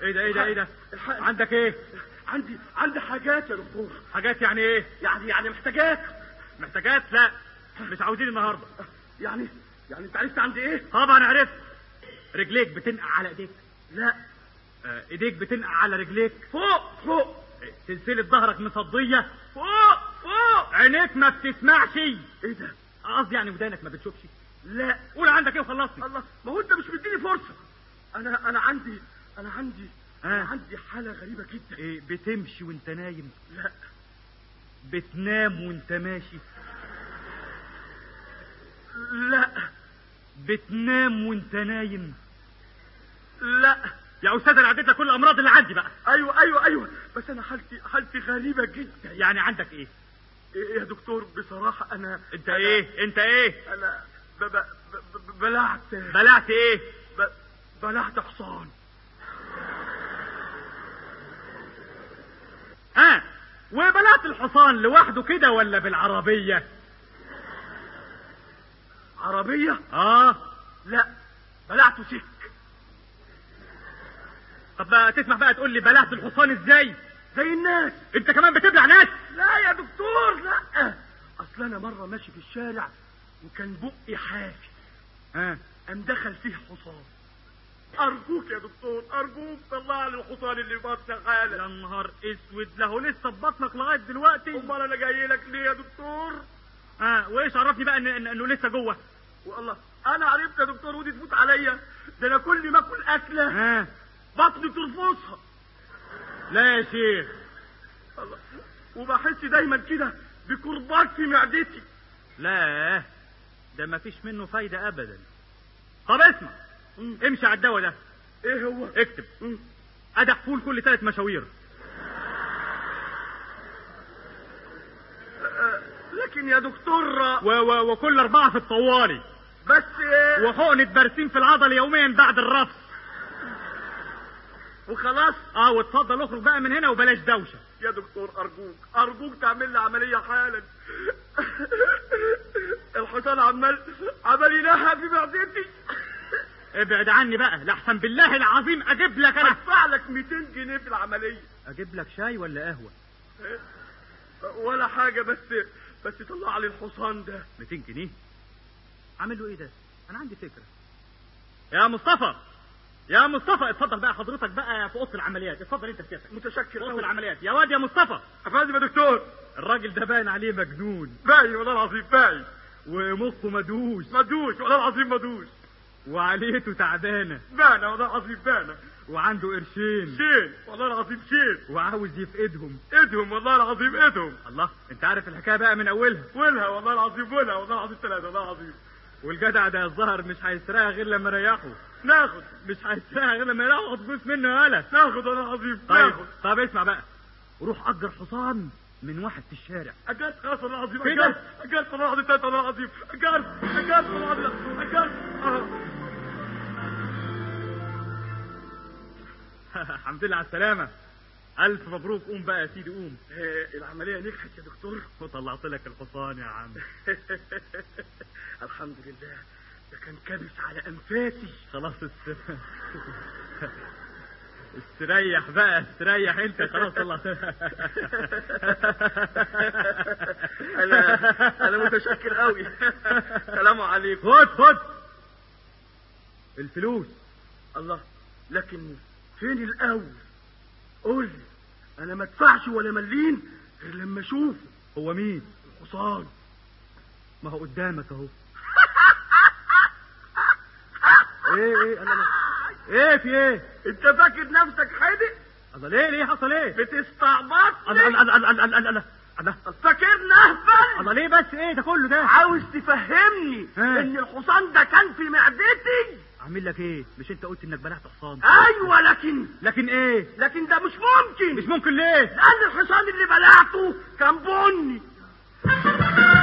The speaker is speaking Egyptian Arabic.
ايه ده ايه ده ايه ده الحق. عندك ايه عندي عندي حاجات يا دكتور حاجات يعني ايه يعني يعني محتاجات محتاجات لا مش عاوزين النهارده يعني يعني انت عرفت عندي ايه طبعا عرفت رجليك بتنقع على ايديك لا آه، ايديك بتنقع على رجليك فوق فوق آه، سلسله ظهرك مصديه فوق فوق عينيك ما بتسمعش ايه ده قصدي يعني ودانك ما بتشوفش لا قول عندك ايه وخلصني الله ما هو انت مش مديني فرصه انا انا عندي انا عندي انا آه. عندي حاله غريبه جدا ايه بتمشي وانت نايم لا بتنام وانت ماشي لا بتنام وانت نايم لا يا استاذ انا عديت لك كل الامراض اللي عندي بقى ايوه ايوه ايوه بس انا حالتي حالتي غريبه جدا يعني عندك ايه إيه يا دكتور بصراحه انا انت أنا- ايه انت ايه انا ب ب ب ب بلعت بلعت ايه ب بلعت حصان ها وبلعت الحصان لوحده كده ولا بالعربيه عربيه اه لا بلعته سك طب بقى تسمح بقى تقول لي بلعت الحصان ازاي زي الناس انت كمان بتبلع ناس لا يا دكتور لا اصل انا مره ماشي في الشارع وكان بقي حافي ها قام دخل فيه حصان ارجوك يا دكتور ارجوك طلع لي الحصان اللي بطني يا حالا نهار اسود له لسه في بطنك لغايه دلوقتي امال انا جاي لك ليه يا دكتور ها وايش عرفني بقى إن إن- انه لسه جوه والله انا عرفت يا دكتور ودي تفوت عليا ده انا كل ما اكل اكله ها بطني ترفصها لا يا شيخ الله وبحس دايما كده بكرباج في معدتي لا ده ما فيش منه فايده ابدا طب اسمع مم. امشي على الدواء ده ايه هو اكتب مم. ادح فول كل ثلاث مشاوير لكن يا دكتور و و وكل اربعه في الطوالي بس إيه؟ وحقنه برسيم في العضل يوميا بعد الرفس وخلاص اه واتفضل اخرج بقى من هنا وبلاش دوشه يا دكتور ارجوك ارجوك تعمل لي عمليه حالا الحصان عمال عمال ينهى في معدتي ابعد عني بقى لحسن بالله العظيم اجيب لك انا هدفع لك 200 جنيه في العمليه اجيب لك شاي ولا قهوه ولا حاجه بس بس طلع لي الحصان ده 200 جنيه عامل له ايه ده انا عندي فكره يا مصطفى يا مصطفى اتفضل بقى حضرتك بقى في اوضه العمليات اتفضل انت سيادتك متشكر اوضه أوي. العمليات يا واد يا مصطفى افندم يا دكتور الراجل ده باين عليه مجنون باين والله العظيم باين ومخه مدوش مدوش والله العظيم مدوش وعليته تعبانه بانه والله العظيم بانه وعنده قرشين شين والله العظيم شين وعاوز يفقدهم ايدهم والله العظيم ايدهم الله انت عارف الحكايه بقى من اولها ولها والله العظيم ولها والله العظيم ثلاثة والله العظيم والجدع ده الظهر مش هيسرقها غير لما يريحه ناخد مش هيسرقها غير لما يريحه ياخد فلوس منه يا ولد ناخد والله العظيم طيب ناخد طب اسمع بقى روح اجر حصان من واحد في الشارع اجرت خلاص والله العظيم كده؟ اجرت اجرت والله العظيم ثلاثة والله العظيم اجرت اجرت والله العظيم اجرت آه. الحمد لله على السلامة ألف مبروك قوم بقى يا سيدي قوم إيه، العملية نجحت يا دكتور وطلعت لك الحصان يا عم الحمد لله ده كان كابس على انفاسي خلاص است... استريح بقى استريح انت خلاص طلعت انا انا متشكر قوي سلام عليكم خد خد الفلوس الله لكن فين الاول قول لي انا ما ادفعش ولا مليم غير لما اشوفه هو مين الحصان ما هو قدامك اهو ايه ايه انا ايه في ايه انت فاكر نفسك حدق الله ليه ليه حصل ايه الله بتستعبطني الله الله الله الله الله الله فاكرني اهبل الله ليه بس ايه ده كله ده عاوز تفهمني ها. ان الحصان ده كان في معدتي عامل لك ايه مش انت قلت انك بلعت حصان ايوه لكن لكن ايه لكن ده مش ممكن مش ممكن ليه لان الحصان اللي بلعته كان بني